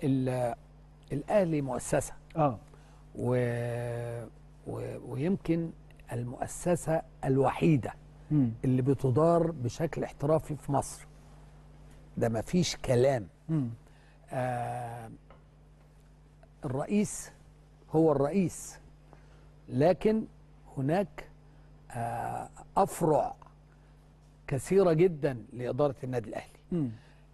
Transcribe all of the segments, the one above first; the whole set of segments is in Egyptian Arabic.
ال- الاهلي مؤسسه اه و... و... ويمكن المؤسسه الوحيده مم. اللي بتدار بشكل احترافي في مصر ده ما فيش كلام مم. آه الرئيس هو الرئيس لكن هناك آه افرع كثيره جدا لاداره النادي الاهلي مم.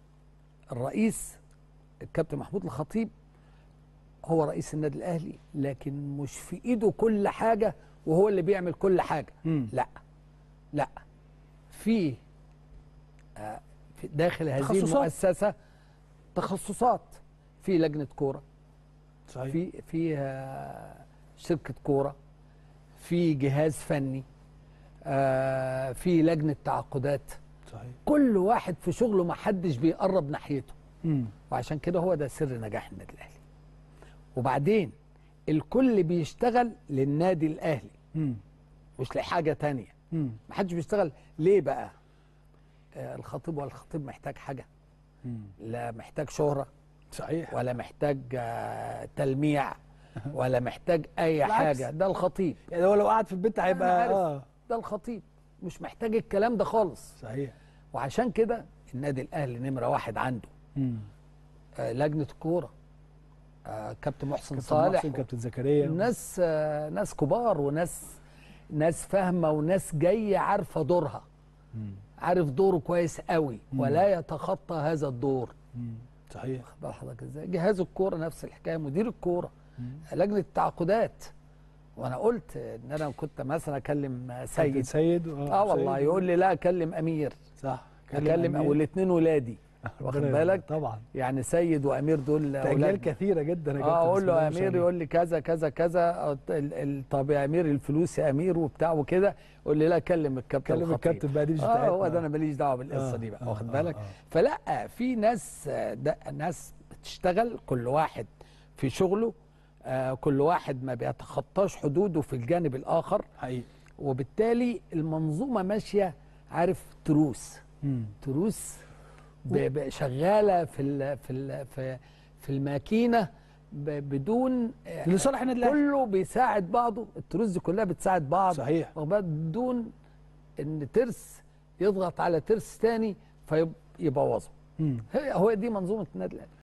الرئيس الكابتن محمود الخطيب هو رئيس النادي الاهلي لكن مش في ايده كل حاجه وهو اللي بيعمل كل حاجه مم. لا لا في آه، في داخل هذه تخصصات. المؤسسه تخصصات في لجنه كوره صحيح في في آه، شركه كوره في جهاز فني آه، في لجنه تعاقدات صحيح كل واحد في شغله ما حدش بيقرب ناحيته مم. وعشان كده هو ده سر نجاح النادي الاهلي وبعدين الكل بيشتغل للنادي الاهلي مم. مش لحاجه تانية مم. ما حدش بيشتغل ليه بقى آه الخطيب والخطيب محتاج حاجه مم. لا محتاج شهره صحيح ولا محتاج آه تلميع ولا محتاج اي بالعكس. حاجه ده الخطيب يعني هو لو قعد في البيت أنا هيبقى عارف. اه ده الخطيب مش محتاج الكلام ده خالص صحيح وعشان كده النادي الاهلي نمره واحد عنده مم. آه لجنه كوره آه كابتن محسن كابتن صالح محسن كابتن زكريا ناس آه ناس كبار وناس ناس فاهمه وناس جايه عارفه دورها مم. عارف دوره كويس قوي مم. ولا يتخطى هذا الدور مم. صحيح واخد بال حضرتك ازاي جهاز الكوره نفس الحكايه مدير الكوره مم. لجنه التعاقدات وانا قلت ان انا كنت مثلا اكلم كابتن سيد سيد اه والله سيد. يقول لي لا اكلم امير صح اكلم أمير. والاثنين ولادي واخد ربنا بالك يرحمه. طبعا يعني سيد وامير دول اجيال أولاد. كثيره جدا يا اه كابتن، اقول بسم له الله يا ما شاء امير الله. يقول لي كذا كذا كذا أو ال- ال- طب يا امير الفلوس يا امير وبتاع وكده يقول لي لا كلم الكابتن كلم الخطيب. الكابتن بقى دي مش اه بتاعتنا. هو ده انا ماليش دعوه بالقصه آه، دي بقى آه، واخد آه، بالك آه. فلا في ناس آه، ده ناس بتشتغل كل واحد في شغله آه كل واحد ما بيتخطاش حدوده في الجانب الاخر حقيقي وبالتالي المنظومه ماشيه عارف تروس مم. تروس ب- ب- شغاله في ال في ال في, في الماكينه ب- بدون آه، لصالح النادي الاهلي كله بيساعد بعضه التروس دي كلها بتساعد بعض صحيح واخد بالك؟ بدون ان ترس يضغط على ترس تاني فيبوظه مم. هي هو دي منظومه النادي الاهلي